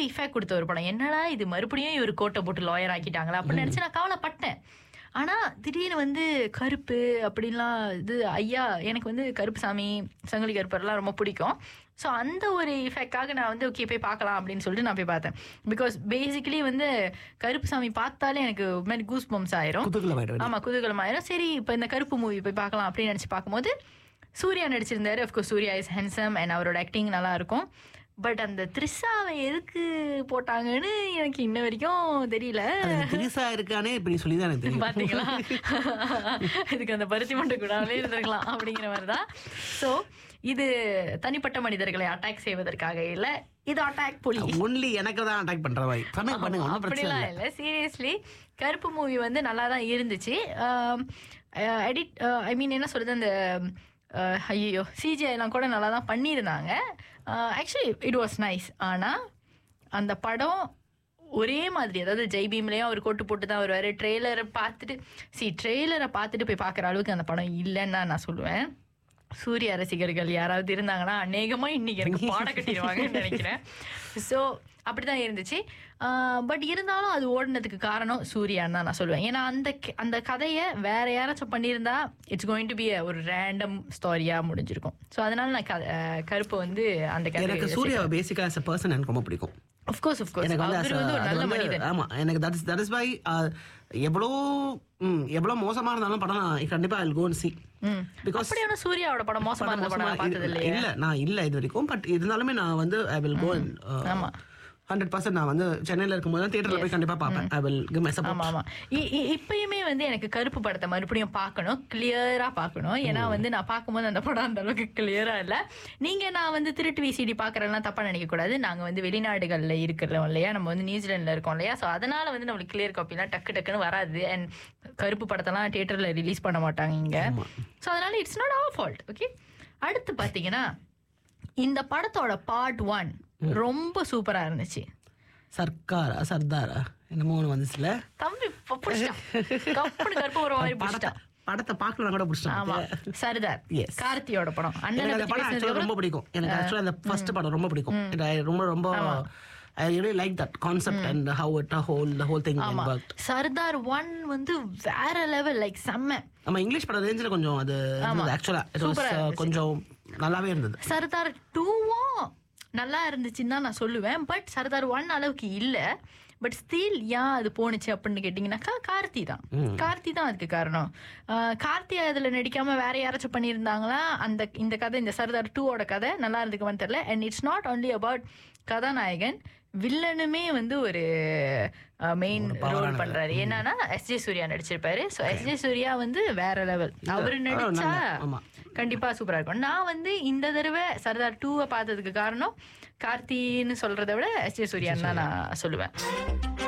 Effect கொடுத்த ஒரு படம் என்னடா இது மறுபடியும் இவர் கோட்டை போட்டு லாயர் ஆக்கிட்டாங்களா அப்படின்னு நினைச்சு நான் கவலைப்பட்டேன் ஆனா திடீர்னு வந்து கருப்பு அப்படின்லாம் இது ஐயா எனக்கு வந்து கருப்பு சாமி சங்கிலி கருப்பர்லாம் ரொம்ப பிடிக்கும் ஸோ அந்த ஒரு இஃபெக்டாக நான் வந்து ஓகே போய் பார்க்கலாம் அப்படின்னு சொல்லிட்டு நான் போய் பார்த்தேன் பிகாஸ் பேசிக்கலி வந்து கருப்பு சாமி பார்த்தாலே எனக்கு ஒரு மாதிரி கூஸ் பம்ஸ் ஆயிரும் குதூகலமாயிடும் ஆமா குதூகலமாயிரும் சரி இப்போ இந்த கருப்பு மூவி போய் பார்க்கலாம் அப்படின்னு நினைச்சு பார்க்கும்போது சூர்யா நடிச்சிருந்தாரு of course Suriya is handsome and அவரோட ஆக்டிங் நல்லா இருக்கும் பட் அந்த த்ரிஷாவை எதுக்கு போட்டாங்கன்னு எனக்கு இன்ன வரைக்கும் தெரியல அது திரிசா இருக்கானே இப்படி சொல்லி தான் எனக்கு தெரியும் பாத்தீங்களா இதுக்கு அந்த பருத்தி மண்டை கூடாலே இருந்திருக்கலாம் அப்படிங்கிற மாதிரிதான் சோ இது தனிப்பட்ட மனிதர்களை அட்டாக் செய்வதற்காக இல்ல இது அட்டாக் புலி ஒன்லி எனக்கு தான் அட்டாக் பண்ற மாதிரி பண்ணுங்க பண்ணுங்க ஒன்றும் பிரச்சனை அப்படிலாம் இல்லை இல்ல சீரியஸ்லி கருப்பு மூவி வந்து நல்லா தான் இருந்துச்சு எடிட் ஐ மீன் என்ன சொல்றது அந்த ஐயோ சிஜிஐ எல்லாம் கூட நல்லா தான் பண்ணியிருந்தாங்க ஆக்சுவலி இட் வாஸ் நைஸ் ஆனா அந்த படம் ஒரே மாதிரி அதாவது ஜெய்பீம்லயும் அவர் கோட்டு போட்டு தான் வருவாரு ட்ரெய்லரை பார்த்துட்டு சி ட்ரெய்லரை பார்த்துட்டு போய் பார்க்குற அளவுக்கு அந்த படம் இல்லைன்னு தான் நான் சொல்லுவேன் சூர்யா ரசிகர்கள் யாராவது இருந்தாங்கன்னா அநேகமா இன்னைக்கு எனக்கு பாட கட்டிடுவாங்கன்னு நினைக்கிறேன் ஸோ அப்படிதான் இருந்துச்சு பட் இருந்தாலும் அது ஓடினதுக்கு காரணம் சூர்யான்னு தான் நான் சொல்லுவேன் ஏன்னா அந்த க- அந்த கதையை வேற யாராச்சும் பண்ணியிருந்தா இட்ஸ் கோயிங் டு பி ஒரு ரேண்டம் ஸ்டோரியா முடிஞ்சிருக்கும் ஸோ அதனால நான் க- அஹ் கருப்பு வந்து அந்த எனக்கு கதை சூர்யா பேசிக்கா as a person எனக்கு ரொம்ப பிடிக்கும் அஃப்கோர்ஸ் அஃப்கோர்ஸ் எனக்கு வந்து அவர் as a- வந்து ஒரு அது நல்ல வந்து- மனிதன் ஆமா எனக்கு that is that is by எவ்வளோ ம், எவ்வளோ மோசமா இருந்தாலும் படம் நான் கண்டிப்பா ஐ கோ சி ம். பிகாஸ் அப்படியான சூர்யாவோட படம் மோசமா இருந்த படம் நான் பார்த்தது இல்லையே இல்ல நான் இல்ல இது வரைக்கும் பட் இருந்தாலுமே நான் வந்து ஐ வில் கோ ஆமா. ஹண்ட்ரட் பர்சன்ட் நான் வந்து சென்னையில இருக்கும்போது தியேட்டர்ல போய் கண்டிப்பா பார்ப்பேன் ஐ வில் கிவ் மை ஆமா ஆமா இ- இ- இப்பயுமே வந்து எனக்கு கருப்பு படத்தை மறுபடியும் பார்க்கணும் கிளியரா பார்க்கணும் ஏன்னா வந்து நான் பார்க்கும்போது அந்த படம் அந்த அளவுக்கு கிளியரா இல்ல நீங்க நான் வந்து திருட்டு விசிடி பாக்குறேன்னா தப்பா நினைக்க கூடாது நாங்க வந்து வெளிநாடுகள்ல இருக்கிறோம் இல்லையா நம்ம வந்து நியூசிலாந்துல இருக்கோம் இல்லையா சோ அதனால வந்து நம்மளுக்கு கிளியர் காப்பிலாம் டக்கு டக்குன்னு வராது அண்ட் கருப்பு படத்தெல்லாம் தியேட்டர்ல ரிலீஸ் பண்ண மாட்டாங்க இங்க சோ அதனால it's not our fault okay அடுத்து பாத்தீங்கன்னா இந்த படத்தோட பார்ட் ஒன் ரொம்ப சூப்பரா இருந்துச்சு சர்க்காரா சர்தாரா என்னமோ ஒன்று வந்துச்சுல தம்பி ப- புடிச்சிட்டான் கப்புனு கருப்பு ஒரு மாதிரி படத்தை புடிச்சிட்டான் படத்தை பார்க்கலாம் கூட ஆமா பிடிச்சிட்டாங்க சர்தார் Yes. கார்த்தியோட படம் அண்ணனை எனக்கு அந்த பத்தி படம் பேசினதுக்கு ஆக்சுவலாக ரொம்ப பிடிக்கும் எனக்கு ஆக்சுவலாக அந்த ஃபர்ஸ்ட் படம் ரொம்ப பிடிக்கும் And I ரொம்ப ரொம்ப I really like that concept and how it whole the whole thing ஆமா ஒர்க் சர்தார் ஒன் வந்து வேற லெவல் லைக் செம்ம நம்ம இங்கிலீஷ் படம் ரேஞ்சில் கொஞ்சம் அது ஆக்சுவலா இட் Super ஆ இருந்துச்சு. கொஞ்சம் நல்லாவே இருந்தது சர்தார் டூவும் நல்லா இருந்துச்சுன்னு தான் நான் சொல்லுவேன் பட் சர்தார் ஒன் அளவுக்கு இல்ல பட் ஸ்டில் ஏன் அது போணுச்சு அப்படின்னு கேட்டிங்கனாக்கா கார்த்தி தான் கார்த்தி தான் அதுக்கு காரணம் ஆஹ் கார்த்தி அதுல நடிக்காம வேற யாராச்சும் பண்ணியிருந்தாங்களா அந்த இந்த கதை இந்த சர்தார் டூவோட கதை நல்லா இருந்துக்குமான்னு தெரியல and it's not only about கதாநாயகன் வில்லனுமே வந்து ஒரு மெயின் ரோல் பண்றாரு என்னன்னா எஸ் ஜே சூர்யா நடிச்சிருப்பாரு ஸோ எஸ் ஜே சூர்யா வந்து வேற லெவல் அவரு நடிச்சா ஆமா. கண்டிப்பா சூப்பரா இருக்கும் நான் வந்து இந்த தடவை சர்தார் டூவை பார்த்ததுக்கு காரணம் கார்த்தின்னு சொல்றதை விட எஸ் ஜே சூர்யான்னு தான் நான் சொல்லுவேன்